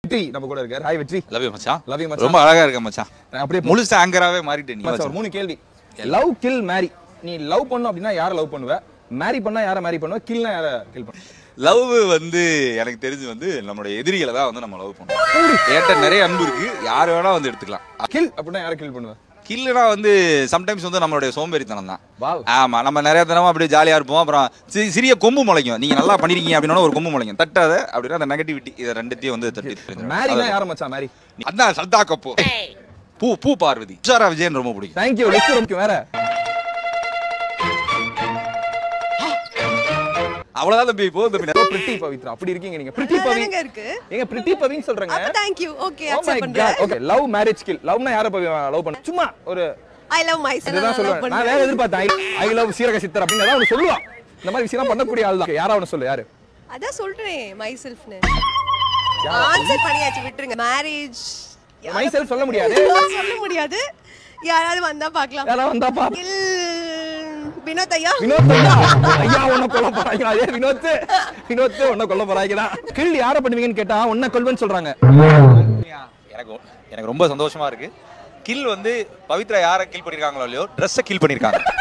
வெற்றி நம்ம கூட இருக்காரு ஹாய் வெற்றி லவ் யூ மச்சான் Love you மச்சான். ரொம்ப அழகா இருக்க மச்சான் அப்படியே முழுசா ஆங்கராவே மாறிட்டே நீ மச்சான், ஒரு மூணு கேள்வி லவ் கில் மேரி நீ லவ் பண்ணணும் அப்படின்னா யாரை லவ் பண்ணுவ மேரி பண்ணா யாரை மேரி பண்ணுவ கில்னா யாரை கில் பண்ணுவ லவ் வந்து எனக்கு தெரிஞ்சு வந்து நம்மளுடைய எதிரிகளை தான் வந்து நம்ம லவ் பண்ணுவோம் என்கிட்ட நிறைய அன்பு இருக்கு யார் வேணா வந்து எடுத்துக்கலாம் கில் அப்படின்னா யாரை கில் பண்ணுவ கில்லுனா வந்து சம்டைம்ஸ் வந்து நம்மளுடைய சோம்பேறித்தனம் தான் வாவ் ஆமா நம்ம நிறைய தினமும் அப்படியே ஜாலியா இருப்போம் அப்புறம் சி- சிறிய கொம்பு முளைக்கும் நீங்க நல்லா பண்ணிருக்கீங்க அப்படின்னா ஒரு கொம்பு முளைக்கும் தட்டாத அப்படின்னா அந்த நெகட்டிவிட்டி இதை ரெண்டுத்தையும் வந்து தட்டி மேரினா யார மச்சான் மேரி அதான் சல்தா கப்போ பூ பூ பார்வதி துஷாரா விஜயன் ரொம்ப பிடிக்கும் தேங்க்யூ லிஸ்ட் ரொம்ப வேற அவ்வளவுதான் தம்பி போதும் தம்பி பிரிட்டி பவித்ரா அப்படி இருக்கீங்க நீங்க பிரிட்டி பவி தானங்க இருக்கு எங்க பிரிட்டி பவின்னு சொல்றேங்க அப்ப thank you okay Oh my accept God. பண்றேன் Okay, love marriage kill. Loveனா யாரை பவி லவ் பண்ண சும்மா ஒரு ஐ லவ் மை செல்ஃப் இதுதான் சொல்லுவேன் நான் வேற எதிர்பார்த்தேன் ஐ லவ் சீரக சித்தர் அப்படின்னு ஏதாவது ஒண்ணு சொல்லுவான் இந்த மாதிரி விஷயம் பண்ணக்கூடிய ஆள் தான் யாரா ஒன்று சொல்லு யாரு அதான் சொல்றேன் மை செல்ஃப்னு ஆன்சர் பண்ணியாச்சு விட்டுருங்க மேரேஜ் மை செல்ஃப் சொல்ல முடியாது சொல்ல முடியாது யாராவது வந்தா பார்க்கலாம் யாரா வந்தா பா இல் வினோத் ஐயா வினோத் ஐயா ஐயா உன்னை கொல்ல போறாங்க அதே வினோத் வினோத் உன்னை கொல்ல போறாங்க கில் யாரை பண்ணுவீங்கன்னு கேட்டா உன்னை கொல்வேன்னு சொல்றாங்க எனக்கு எனக்கு ரொம்ப சந்தோஷமா இருக்கு கில் வந்து பவித்ரா யாரை கில் பண்ணிருக்காங்களோ இல்லையோ ட்ரெஸ்ஸை கில் பண்ணிருக்காங்க